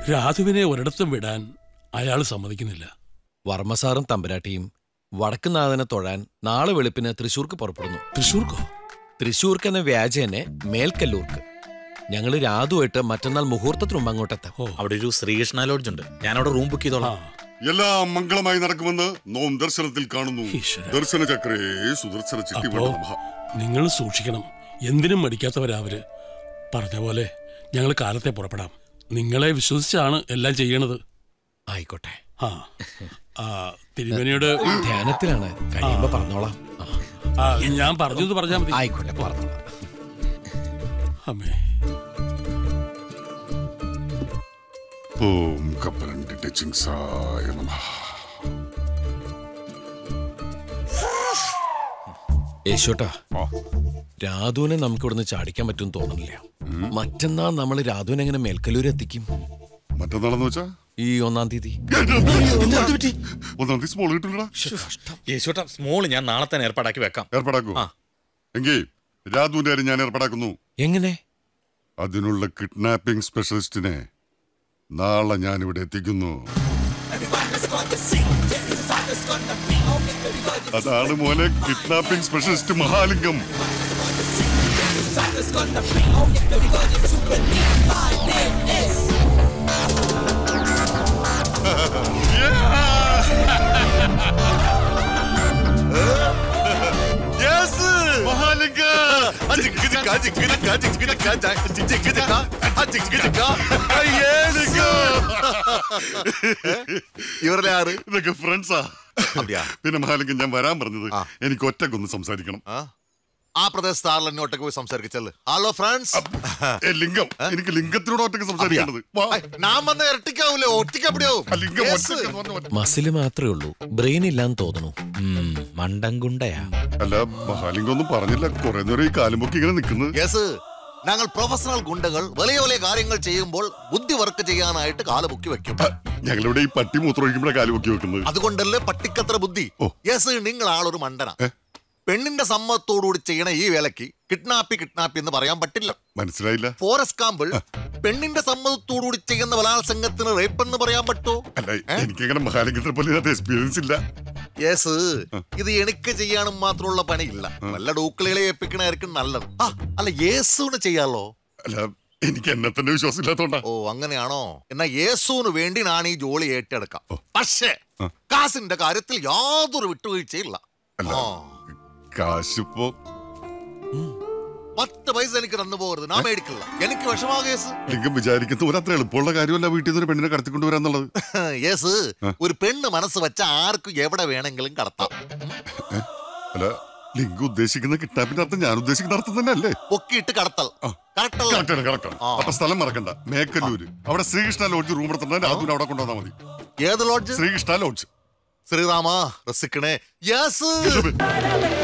രാധുവിനെ ഒരിടത്തും വിടാൻ അയാൾ സമ്മതിക്കുന്നില്ല വർമ്മസാറും തമ്പുരാട്ടിയും വടക്കുനാഥനെ തൊഴാൻ നാളെ വെളുപ്പിന് തൃശൂർക്ക് പുറപ്പെടുന്നു തൃശൂർക്കോ തൃശൂർക്ക് എന്ന വ്യാജേനെ മേൽക്കല്ലൂർക്ക് ഞങ്ങൾ രാധുവായിട്ട് മറ്റന്നാൾ മുഹൂർത്തത്തിന് മുമ്പ് അങ്ങോട്ടെത്താം ഓ അവിടെ ഒരു ശ്രീകൃഷ്ണ ലോഡ്ജ് ഉണ്ട് ഞാൻ അവിടെ റൂം ബുക്ക് ആ ചെയ്തോളാം എല്ലാം മംഗളമായി നടക്കുമെന്ന് നോം ദർശനത്തിൽ കാണുന്നു ഈശ്വര. ദർശന ചക്രേ സുദർശന ചിട്ടി അപ്പോ നിങ്ങൾ സൂക്ഷിക്കണം എന്തിനും മടിക്കാത്തവരാവര് പറഞ്ഞ പോലെ ഞങ്ങൾ കാലത്തെ പുറപ്പെടാം നിങ്ങളെ വിശ്വസിച്ചാണ് എല്ലാം ചെയ്യണത് ആയിക്കോട്ടെ ആ ആ തിരുമേനിയോട് ധ്യാനത്തിലാണ് കഴിയുമ്പോ പറഞ്ഞോളാം ആ, ആ, ഞാൻ പറഞ്ഞത് പറഞ്ഞാൽ മതി ആയിക്കോട്ടെ പറഞ്ഞോളാം അമ്മേ ഓം കപ്പലണ്ടി ടച്ചിങ് സായ നമഃ യേശോട്ടാ ആ, രാധുവിനെ നമുക്ക് ഇവിടുന്ന് ചാടിക്കാൻ പറ്റും തോന്നുന്നില്ല മറ്റന്നാ നമ്മൾ രാധുവിനെ എങ്ങനെ മേൽക്കല്ലൂർ എത്തിക്കും മറ്റന്നാളെന്ന് വെച്ചാ ഈ ഒന്നാം തീയതി ഒന്നാം തീയതി സ്മോൾ കിട്ടില്ലടാ യേശുട്ട സ്മോൾ ഞാൻ നാളെ തന്നെ ഏർപ്പാടാക്കി വെക്കാം ഏർപ്പാടാക്കൂ ആ. എങ്കിൽ രാധുവിന്റെ കാര്യം ഞാൻ ഏർപ്പാടാക്കുന്നു എങ്ങനെ അതിനുള്ള കിഡ്നാപ്പിംഗ് സ്പെഷ്യലിസ്റ്റിനെ നാളെ ഞാൻ ഇവിടെ എത്തിക്കുന്നു അതാണ് മോനെ കിഡ്നാപ്പിംഗ് സ്പെഷ്യലിസ്റ്റ് മഹാലിംഗം മഹാലിംഗ ഇവരുടെ ആറ് ഇതൊക്കെ ഫ്രണ്ട്സാ அப்படியா പിന്നെ മഹാലിംഗം ഞാൻ വരാൻ പറഞ്ഞത് ആ. എനിക്ക് ഒറ്റക്കൊന്ന് സംസാരിക്കണം ആ? ആ പ്രദേശത്ത് ആരിൽ ഒറ്റക്ക് പോയി സംസാരിക്കച്ചല്ലേ ഹലോ ഫ്രണ്ട്സ് ഏ, ലിംഗം എനിക്ക് ലിംഗത്തിനോട് ഒറ്റക്ക് സംസാരിക്കേണ്ടത് വാ. ഞാൻ വന്ന് ഇരട്ടിക്കാവൂലേ ഒറ്റയ്ക്ക് എവിടെയാവും ആ, ലിംഗം Yes. ഒറ്റയ്ക്ക് എന്ന് പറഞ്ഞ ഒറ്റ- മസില് മാത്രമേ ഉള്ളൂ ബ്രെയിൻ ഇല്ലാന്ന് തോന്നുന്നു ഉം, മണ്ടൻകുണ്ടയാ അല്ല മഹാലിംഗം ഒന്നും പറഞ്ഞില്ല കുറെ നേരം ഈ കാലുമൊക്കെ ഇങ്ങനെ നിൽക്കുന്നത് യെസ് ഞങ്ങൾ പ്രൊഫഷണൽ ഗുണ്ടകൾ വലിയ വലിയ കാര്യങ്ങൾ ചെയ്യുമ്പോൾ ബുദ്ധി വർക്ക് ചെയ്യാനായിട്ട് കാല് പൊക്കി വെക്കും ഞങ്ങളിവിടെ ഈ പട്ടി മൂത്രമൊഴിക്കുമ്പോഴേ കാലുമൊക്കെ വെക്കുന്നത് അതുകൊണ്ടല്ലേ പട്ടിക്കത്ര ബുദ്ധി ഓ. യെസ് നിങ്ങൾ ആളൊരു മണ്ടന പെണ്ണിന്റെ സമ്മതത്തോടുകൂടി ചെയ്യണ ഈ വേലയ്ക്ക് കിഡ്നാപ്പി കിഡ്നാപ്പി എന്ന് പറയാൻ പറ്റില്ല മനസ്സിലായില്ല ഫോറസ്റ്റ് കാമ്പിൾ പെണ്ണിന്റെ സമ്മതത്തോടുകൂടി ചെയ്യുന്ന ബലാത്സംഗത്തിന് റേപ്പ് എന്ന് പറയാൻ പറ്റോ അല്ല എനിക്കങ്ങനെ മഹാലിംഗത്തിനെ പോലെ ഇതിനകത്ത് എക്സ്പീരിയൻസ് ഇല്ല യെസ് ഇത് എനിക്ക് ചെയ്യാനും മാത്രമുള്ള പണിയില്ല വല്ല ഡൂക്കളികളെ ഏൽപ്പിക്കണായിരിക്കും നല്ലത് ആ അല്ല യേസുവിന് ചെയ്യാലോ അല്ല എനിക്ക് എന്നെ തന്നെ വിശ്വാസം ഇല്ലാത്തോണ്ടാ ഓ അങ്ങനെയാണോ എന്നാ യേസുവിന് വേണ്ടി ഞാൻ ഈ ജോലി ഏറ്റെടുക്കാം പക്ഷേ കാസിന്റെ കാര്യത്തിൽ യാതൊരു വിട്ടുവീഴ്ചയില്ല അല്ല ആ. കാശിപ്പോ പത്ത് പൈസ എനിക്ക് തന്നു പോകരുത് ഞാൻ മേടിക്കില്ല എനിക്ക് വിഷമാ കേസ് ലിംഗം വിചാരിക്കുന്ന ഒരു അത്ര എളുപ്പമുള്ള കാര്യമല്ല വീട്ടിൽ നിന്ന് ഒരു പെണ്ണിനെ കടത്തിക്കൊണ്ട് വരാന്നുള്ളത് യേസ് ഒരു പെണ്ണ് മനസ്സ് വെച്ച ആർക്കും എവിടെ വേണമെങ്കിലും കടത്താം അല്ല ലിംഗം ഉദ്ദേശിക്കുന്ന കിഡ്നാപ്പിന്റെ അർത്ഥം ഞാൻ ഉദ്ദേശിക്കുന്ന അർത്ഥം തന്നെ അല്ലേ പൊക്കിയിട്ട് കടത്തൽ കറക്റ്റല്ല കറക്റ്റാണ് കറക്റ്റാണ് ആ. അപ്പൊ സ്ഥലം മറക്കണ്ട മേക്കല്ലൂര് അവിടെ ശ്രീകൃഷ്ണ ലോഡ്ജ് റൂം എടുത്തിട്ടുണ്ട് രാധുവിനെ അവിടെ കൊണ്ടുവന്നാൽ മതി ഏത് ലോഡ്ജ് ശ്രീകൃഷ്ണ ലോഡ്ജ് ശ്രീറാമ രസിക്കണേ യെസ് കിട്ടും.